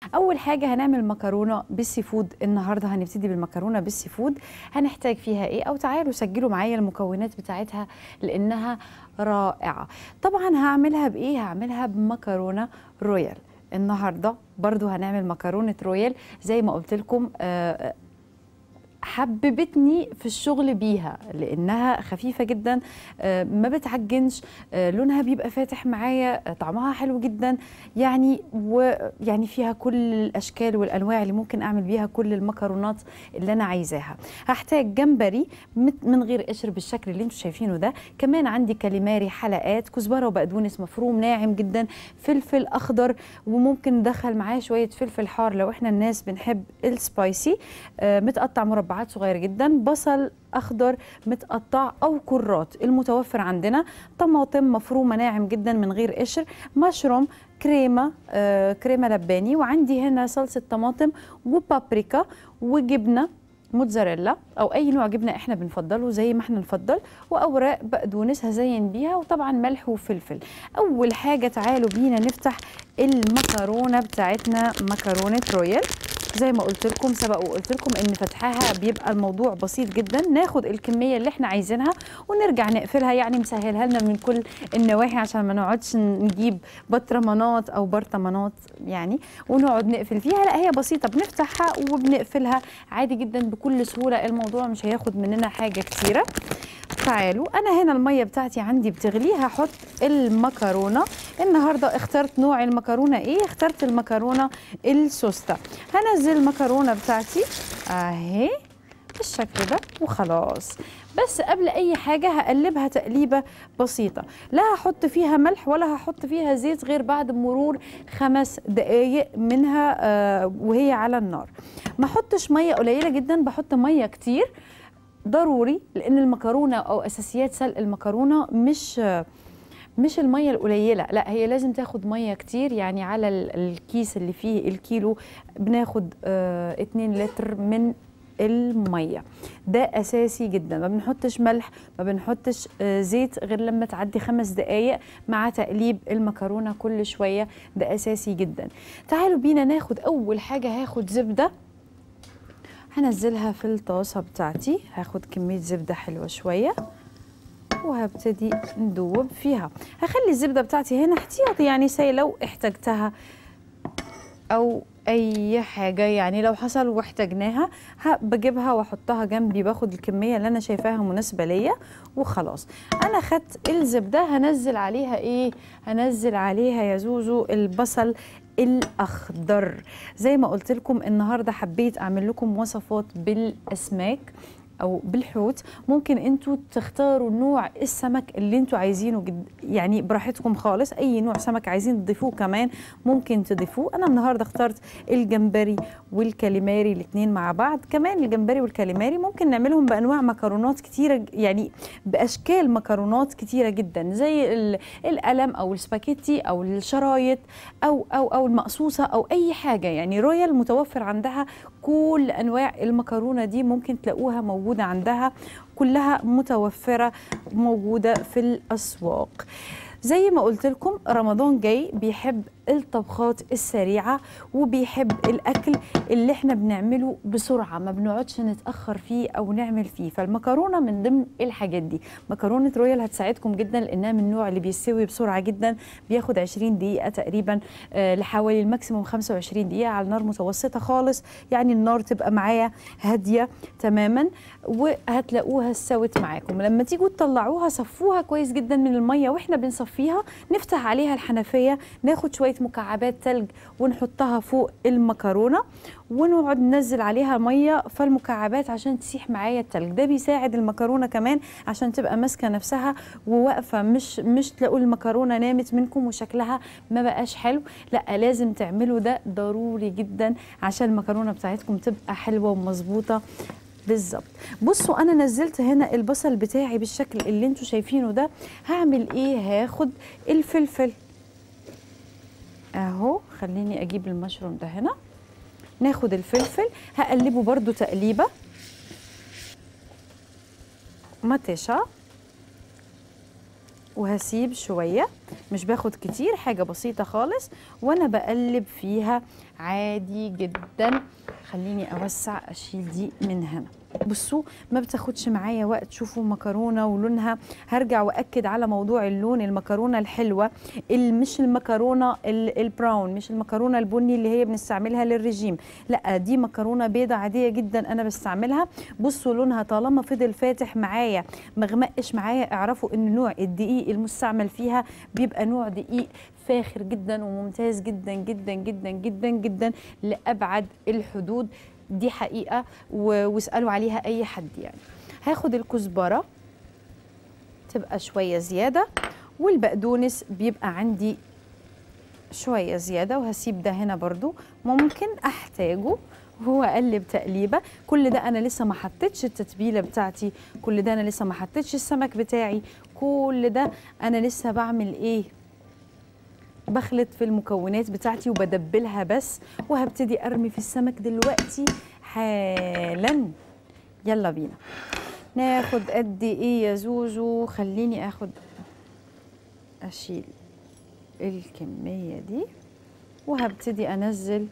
اول حاجه هنعمل مكرونه بالسي فود النهارده هنبتدي بالمكرونه بالسي فود هنحتاج فيها ايه او تعالوا سجلوا معايا المكونات بتاعتها لانها رائعه طبعا هعملها بايه هعملها بمكرونه رويال النهارده برضو هنعمل مكرونه رويال زي ما قلت لكم آه حببتني في الشغل بيها لانها خفيفه جدا آه، ما بتعجنش آه، لونها بيبقى فاتح معايا آه، طعمها حلو جدا يعني ويعني فيها كل الاشكال والانواع اللي ممكن اعمل بيها كل المكرونات اللي انا عايزاها هحتاج جمبري مت- من غير قشر بالشكل اللي انتم شايفينه ده كمان عندي كاليماري حلقات كزبره وبقدونس مفروم ناعم جدا فلفل اخضر وممكن ندخل معاه شويه فلفل حار لو احنا الناس بنحب السبايسي آه، متقطع مربعات صغيره جدا بصل اخضر متقطع او كرات المتوفر عندنا طماطم مفرومه ناعم جدا من غير قشر مشروم كريمه آه كريمه لباني وعندي هنا صلصه طماطم وبابريكا وجبنه موتزاريلا او اي نوع جبنه احنا بنفضله زي ما احنا نفضل واوراق بقدونس هزين بيها وطبعا ملح وفلفل اول حاجه تعالوا بينا نفتح المكرونه بتاعتنا مكرونه رويال زي ما قلت لكم سبق وقلت لكم ان فتحها بيبقى الموضوع بسيط جدا ناخد الكميه اللي احنا عايزينها ونرجع نقفلها يعني مسهلها لنا من كل النواحي عشان ما نقعدش نجيب بطرمانات او برطمانات يعني ونقعد نقفل فيها لا هي بسيطه بنفتحها وبنقفلها عادي جدا بكل سهوله الموضوع مش هياخد مننا حاجه كتيره تعالوا انا هنا الميه بتاعتي عندي بتغلي هحط المكرونه النهارده اخترت نوع المكرونه ايه اخترت المكرونه السوسته هنزل المكرونه بتاعتي اهي بالشكل ده وخلاص بس قبل اي حاجه هقلبها تقليبه بسيطه لا هحط فيها ملح ولا هحط فيها زيت غير بعد مرور خمس دقايق منها آه وهي على النار ما احطش ميه قليله جدا بحط ميه كتير ضروري لان المكرونه او اساسيات سلق المكرونه مش مش الميه القليله لا هي لازم تاخد ميه كتير يعني على ال- الكيس اللي فيه الكيلو بناخد آه 2 لتر من الميه ده اساسي جدا ما بنحطش ملح ما بنحطش آه زيت غير لما تعدي خمس دقايق مع تقليب المكرونه كل شويه ده اساسي جدا تعالوا بينا ناخد اول حاجه هاخد زبده هنزلها في الطاسة بتاعتي هاخد كمية زبدة حلوة شوية وهبتدي ندوب فيها هخلي الزبدة بتاعتي هنا احتياطي يعني سي لو احتجتها او اي حاجة يعني لو حصل واحتاجناها ه- بجيبها واحطها جنبي باخد الكمية اللي انا شايفاها مناسبة ليا وخلاص انا خدت الزبدة هنزل عليها ايه هنزل عليها يا زوزو البصل الاخضر زي ما قلت لكم النهارده حبيت اعمل لكم وصفات بالاسماك او بالحوت ممكن انتوا تختاروا نوع السمك اللي انتوا عايزينه جد يعني براحتكم خالص اي نوع سمك عايزين تضيفوه كمان ممكن تضيفوه انا النهارده اخترت الجمبري والكاليماري الاثنين مع بعض كمان الجمبري والكاليماري ممكن نعملهم بانواع مكرونات كتيره يعني باشكال مكرونات كتيره جدا زي ال- القلم او السباكيتي او الشرايط او او او المقصوصه او اي حاجه يعني رويال متوفر عندها كل انواع المكرونه دي ممكن تلاقوها موجوده عندها كلها متوفره موجوده في الاسواق زي ما قلت لكم رمضان جاي بيحب الطبخات السريعه وبيحب الاكل اللي احنا بنعمله بسرعه ما بنقعدش نتاخر فيه او نعمل فيه فالمكرونه من ضمن الحاجات دي مكرونه رويال هتساعدكم جدا لانها من النوع اللي بيستوي بسرعه جدا بياخد 20 دقيقه تقريبا آه، لحوالي الماكسيموم 25 دقيقه على نار متوسطه خالص يعني النار تبقى معايا هاديه تماما وهتلاقوها استوت معاكم لما تيجوا تطلعوها صفوها كويس جدا من الميه واحنا بنصفيها نفتح عليها الحنفيه ناخد شويه مكعبات تلج ونحطها فوق المكرونه ونقعد ننزل عليها ميه فالمكعبات عشان تسيح معايا التلج ده بيساعد المكرونه كمان عشان تبقى ماسكه نفسها وواقفه مش مش تلاقوا المكرونه نامت منكم وشكلها ما بقاش حلو لا لازم تعملوا ده ضروري جدا عشان المكرونه بتاعتكم تبقى حلوه ومظبوطه بالظبط بصوا انا نزلت هنا البصل بتاعي بالشكل اللي انتوا شايفينه ده هعمل ايه هاخد الفلفل اهو خليني اجيب المشروم ده هنا ناخد الفلفل هقلبه برضو تقليبه مطشه وهسيب شويه مش باخد كتير حاجه بسيطه خالص وانا بقلب فيها عادي جدا خليني اوسع اشيل دي من هنا بصوا ما بتاخدش معايا وقت شوفوا مكرونه ولونها هرجع واكد على موضوع اللون المكرونه الحلوه ال- مش المكرونه ال- البراون مش المكرونه البني اللي هي بنستعملها للرجيم لا دي مكرونه بيضه عاديه جدا انا بستعملها بصوا لونها طالما فضل فاتح معايا مغمقش معايا اعرفوا ان نوع الدقيق المستعمل فيها بيبقى نوع دقيق فاخر جدا وممتاز جدا جدا جدا جدا جدا لابعد الحدود دي حقيقه و- واسالوا عليها اي حد يعني هاخد الكزبره تبقى شويه زياده والبقدونس بيبقى عندي شويه زياده وهسيب ده هنا برضو ممكن احتاجه وهو اقلب تقليبه كل ده انا لسه ما حطيتش التتبيله بتاعتي كل ده انا لسه ما حطيتش السمك بتاعي كل ده انا لسه بعمل ايه بخلط في المكونات بتاعتي وبدبلها بس وهبتدي ارمي في السمك دلوقتي حالا يلا بينا ناخد قد ايه يا زوزو خليني اخد اشيل الكميه دي وهبتدي انزل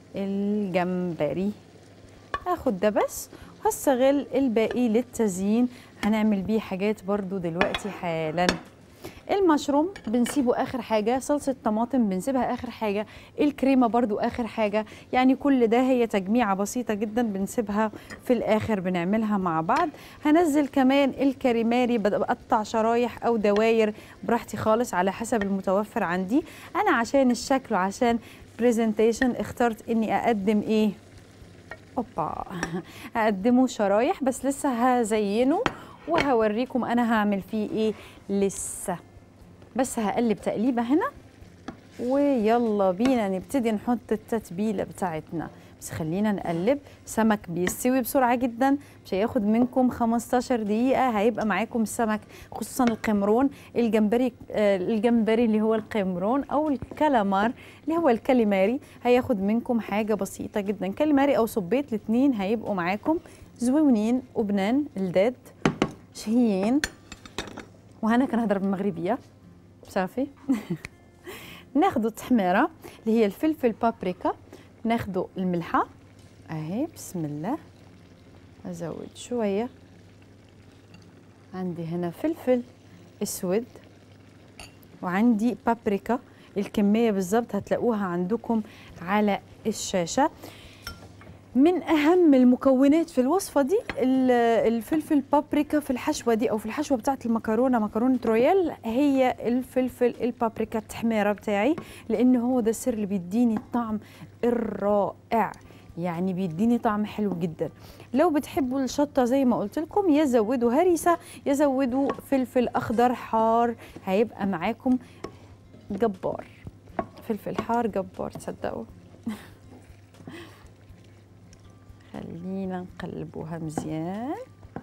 الجمبري هاخد ده بس وهستغل الباقي للتزيين هنعمل بيه حاجات برضو دلوقتي حالا المشروم بنسيبه اخر حاجه صلصه طماطم بنسيبها اخر حاجه الكريمه برضو اخر حاجه يعني كل ده هي تجميعه بسيطه جدا بنسيبها في الاخر بنعملها مع بعض هنزل كمان الكاريماري بقطع شرايح او دواير براحتي خالص على حسب المتوفر عندي انا عشان الشكل وعشان برزنتيشن اخترت اني اقدم ايه اوبا هقدمه شرايح بس لسه هزينه وهوريكم انا هعمل فيه ايه لسه بس هقلب تقليبه هنا ويلا بينا نبتدي نحط التتبيله بتاعتنا بس خلينا نقلب سمك بيستوي بسرعه جدا مش هياخد منكم 15 دقيقه هيبقى معاكم السمك خصوصا القمرون الجمبري آه الجمبري اللي هو القمرون او الكالامار اللي هو الكاليماري هياخد منكم حاجه بسيطه جدا كاليماري او صبيت الاثنين هيبقوا معاكم زويونين وبنان الداد شهيين وهنا كنهضر بالمغربيه صافي ناخدوا التحميره اللي هي الفلفل بابريكا ناخدوا الملحه اهي بسم الله ازود شويه عندي هنا فلفل اسود وعندي بابريكا الكميه بالظبط هتلاقوها عندكم على الشاشه من اهم المكونات في الوصفه دي ال- الفلفل بابريكا في الحشوه دي او في الحشوه بتاعه المكرونه مكرونه رويال هي الفلفل البابريكا التحميره بتاعي لان هو ده السر اللي بيديني الطعم الرائع يعني بيديني طعم حلو جدا لو بتحبوا الشطه زي ما قلت لكم يزودوا هريسه يزودوا فلفل اخضر حار هيبقى معاكم جبار فلفل حار جبار تصدقوا خلينا نقلبوها مزيان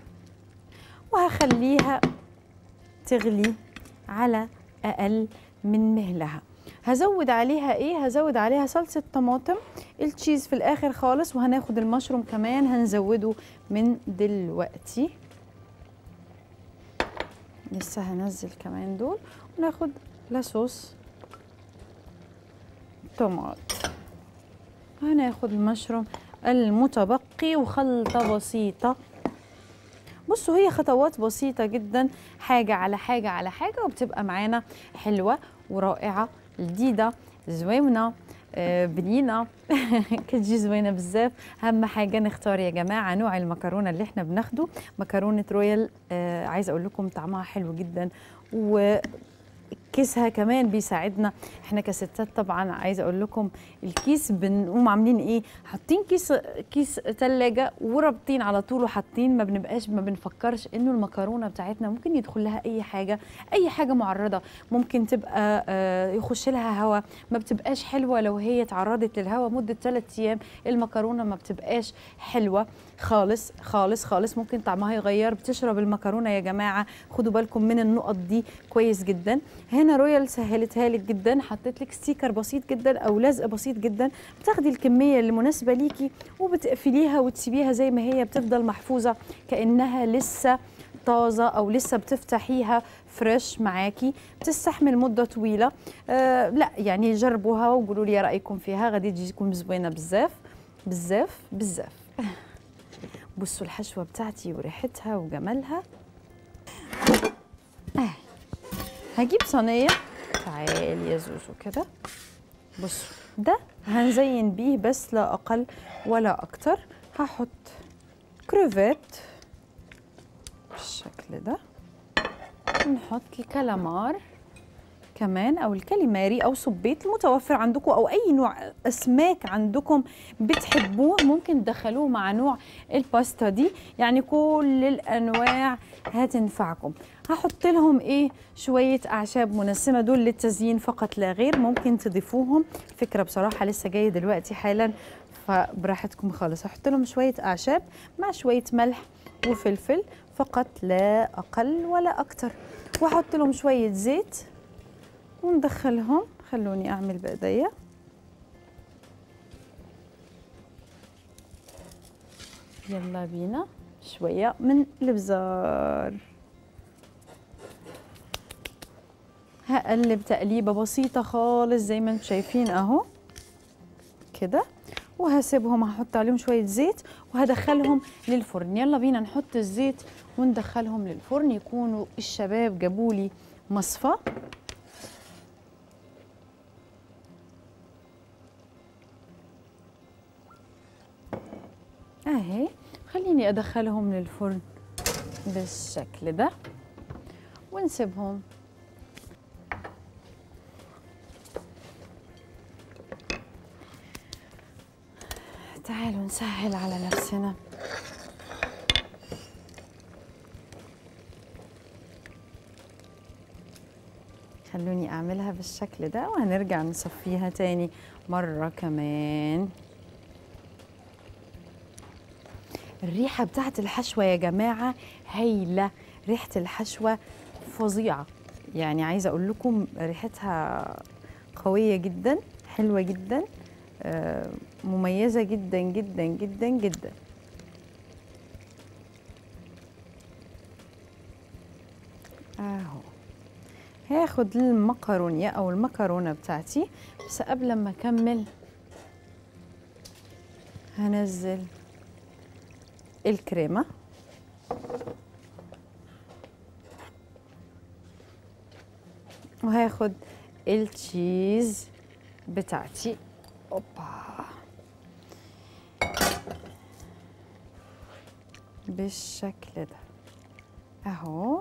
وهخليها تغلي على اقل من مهلها هزود عليها ايه هزود عليها صلصه طماطم التشيز في الاخر خالص وهناخد المشروم كمان هنزوده من دلوقتي لسه هنزل كمان دول وناخد لصوص طماط هناخد المشروم المتبقي وخلطة بسيطة بصوا هي خطوات بسيطة جدا حاجة على حاجة على حاجة وبتبقى معانا حلوة ورائعة جديدة زوينة آه، بنينة كتجي زوينة بزاف أهم حاجة نختار يا جماعة نوع المكرونة اللي احنا بناخده مكرونة رويال آه، عايزة أقول لكم طعمها حلو جدا و كيسها كمان بيساعدنا احنا كستات طبعا عايزه اقول لكم الكيس بنقوم عاملين ايه حاطين كيس كيس ثلاجه ورابطين على طول وحاطين ما بنبقاش ما بنفكرش انه المكرونه بتاعتنا ممكن يدخل لها اي حاجه اي حاجه معرضه ممكن تبقى آه، يخش لها هواء ما بتبقاش حلوه لو هي تعرضت للهواء مده ثلاث ايام المكرونه ما بتبقاش حلوه خالص خالص خالص ممكن طعمها يغير بتشرب المكرونه يا جماعه خدوا بالكم من النقط دي كويس جدا هنا رويال سهلتها لك جدا حطيت لك ستيكر بسيط جدا او لزق بسيط جدا بتاخدي الكميه اللي مناسبه ليكي وبتقفليها وتسيبيها زي ما هي بتفضل محفوظه كانها لسه طازه او لسه بتفتحيها فريش معاكي بتستحمل مده طويله آه لا يعني جربوها وقولوا لي رايكم فيها غادي تجيكم زوينه بزاف بزاف بزاف بصوا الحشوه بتاعتي وريحتها وجمالها آه. هجيب صينيه تعالي يا زوزو كده بصوا ده هنزين بيه بس لا اقل ولا اكتر هحط كروفيت بالشكل ده نحط الكالامار كمان او الكاليماري او صبيط المتوفر عندكم او اي نوع اسماك عندكم بتحبوه ممكن تدخلوه مع نوع الباستا دي يعني كل الانواع هتنفعكم هحط لهم ايه شويه اعشاب منسمه دول للتزيين فقط لا غير ممكن تضيفوهم فكره بصراحه لسه جايه دلوقتي حالا فبراحتكم خالص هحط لهم شويه اعشاب مع شويه ملح وفلفل فقط لا اقل ولا اكتر واحط لهم شويه زيت وندخلهم خلوني اعمل بايديا يلا بينا شويه من البزار هقلب تقليبه بسيطه خالص زي ما انتم شايفين اهو كده وهسيبهم هحط عليهم شويه زيت وهدخلهم للفرن يلا بينا نحط الزيت وندخلهم للفرن يكونوا الشباب جابولي مصفى اهي خليني ادخلهم للفرن بالشكل ده ونسيبهم تعالوا نسهل على نفسنا خلوني اعملها بالشكل ده وهنرجع نصفيها تاني مرة كمان الريحة بتاعت الحشوة يا جماعة هايلة ريحة الحشوة فظيعة يعني عايزة أقول لكم ريحتها قوية جدا حلوة جدا آه، مميزة جدا جدا جدا جدا اهو هاخد المكرونية او المكرونة بتاعتي بس قبل ما اكمل هنزل الكريمة وهاخد التشيز بتاعتي اوبا بالشكل ده اهو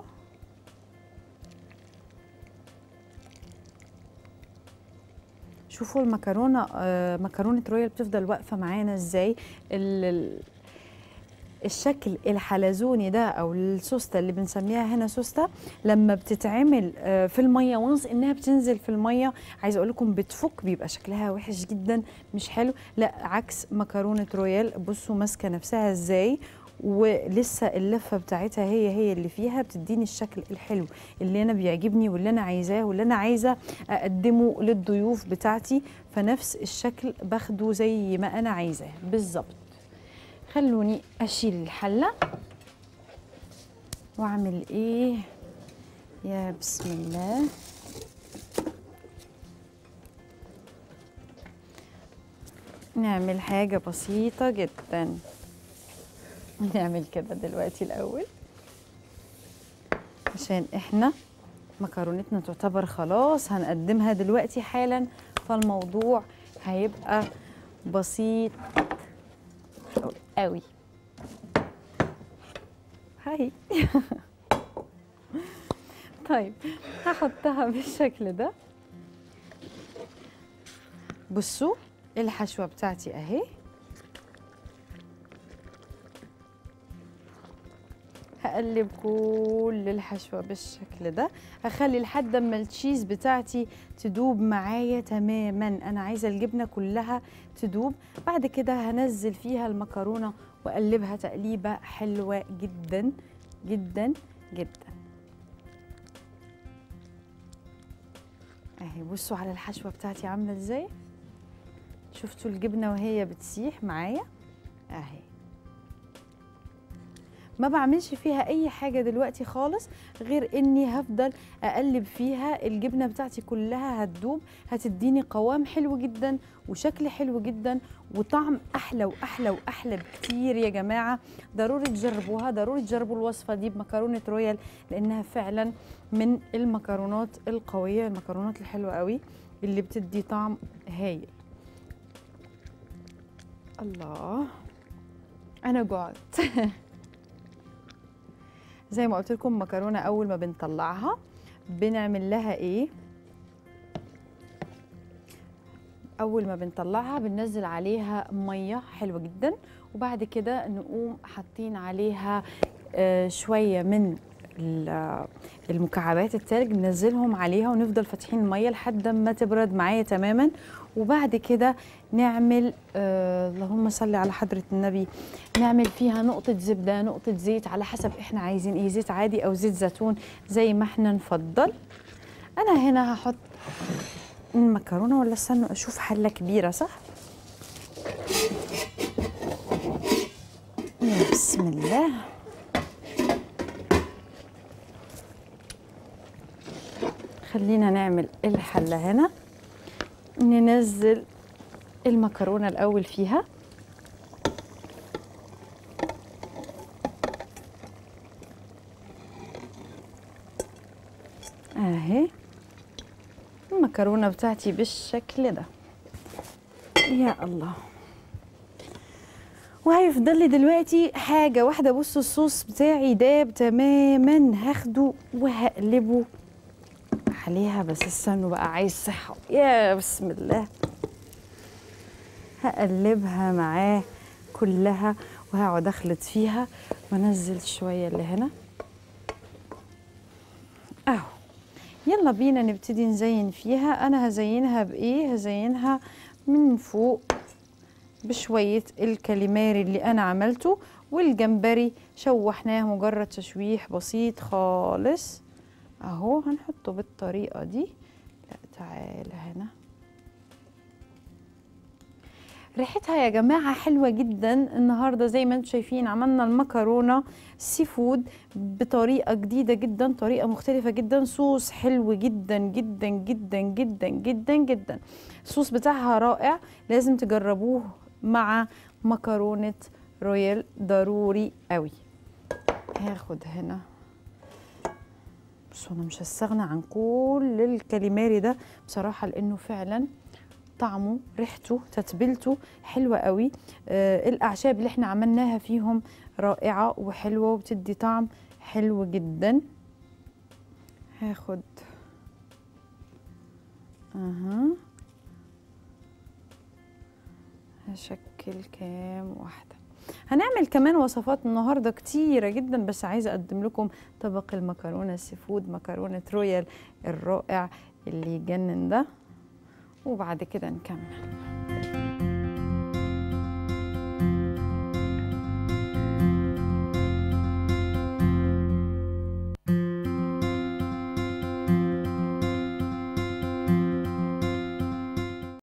شوفوا المكرونه آه مكرونه رويال بتفضل واقفه معانا ازاي ال- ال- الشكل الحلزوني ده او السوسته اللي بنسميها هنا سوسته لما بتتعمل آه، في الميه وانس انها بتنزل في الميه عايزه اقول لكم بتفك بيبقى شكلها وحش جدا مش حلو لا عكس مكرونه رويال بصوا ماسكه نفسها ازاي ولسه اللفه بتاعتها هي هي اللي فيها بتديني الشكل الحلو اللي انا بيعجبني واللي انا عايزاه واللي انا عايزه اقدمه للضيوف بتاعتي فنفس الشكل باخده زي ما انا عايزاه بالظبط خلوني اشيل الحله واعمل ايه يا بسم الله نعمل حاجة بسيطة جدا نعمل كده دلوقتي الأول عشان احنا مكرونتنا تعتبر خلاص هنقدمها دلوقتي حالا فالموضوع هيبقى بسيط قوي هاي طيب هحطها بالشكل ده بصوا الحشوة بتاعتي اهي هقلب كل الحشوة بالشكل ده هخلي لحد ما التشيز بتاعتي تدوب معايا تماما انا عايزة الجبنة كلها تدوب بعد كده هنزل فيها المكرونة واقلبها تقليبة حلوة جدا جدا جدا اهي بصوا على الحشوة بتاعتي عاملة ازاي شفتوا الجبنة وهي بتسيح معايا اهي ما بعملش فيها اي حاجه دلوقتي خالص غير اني هفضل اقلب فيها الجبنه بتاعتي كلها هتدوب هتديني قوام حلو جدا وشكل حلو جدا وطعم احلى واحلى واحلى بكتير يا جماعه ضروري تجربوها ضروري تجربوا الوصفه دي بمكرونه رويال لانها فعلا من المكرونات القويه المكرونات الحلوه قوي اللي بتدي طعم هايل الله انا جعت زي ما قلت لكم مكرونه اول ما بنطلعها بنعمل لها ايه اول ما بنطلعها بننزل عليها ميه حلوه جدا وبعد كده نقوم حاطين عليها آه، شويه من ال- المكعبات التلج ننزلهم عليها ونفضل فاتحين الميه لحد ما تبرد معايا تماما وبعد كده نعمل آه اللهم صل على حضره النبي نعمل فيها نقطه زبده نقطه زيت على حسب احنا عايزين ايه زيت عادي او زيت زيتون زي ما احنا نفضل انا هنا هحط المكرونه ولا استنوا اشوف حله كبيره صح يا بسم الله خلينا نعمل الحله هنا ننزل المكرونه الاول فيها اهي المكرونه بتاعتي بالشكل ده يا الله وهيفضل لي دلوقتي حاجه واحده بصوا الصوص بتاعي داب تماما هاخده وهقلبه عليها بس استنوا بقى عايز صحه يا بسم الله هقلبها معاه كلها وهقعد اخلط فيها وانزل شويه اللي هنا اهو يلا بينا نبتدي نزين فيها انا هزينها بايه هزينها من فوق بشويه الكاليماري اللي انا عملته والجمبري شوحناه مجرد تشويح بسيط خالص اهو هنحطه بالطريقه دي لا تعالى هنا ريحتها يا جماعة حلوة جدا النهاردة زي ما انتم شايفين عملنا المكرونة سي فود بطريقة جديدة جدا طريقة مختلفة جدا صوص حلو جدا جدا جدا جدا جدا جدا الصوص بتاعها رائع لازم تجربوه مع مكرونة رويال ضروري قوي هاخد هنا بس انا مش هستغنى عن كل الكاليماري ده بصراحة لانه فعلا طعمه ريحته تتبيلته حلوة قوي آه الأعشاب اللي احنا عملناها فيهم رائعة وحلوة وبتدي طعم حلو جدا هاخد اها هشكل كام واحدة هنعمل كمان وصفات النهاردة كتيرة جدا بس عايزة أقدم لكم طبق المكرونة السي فود مكرونة رويال الرائع اللي يجنن ده وبعد كده نكمل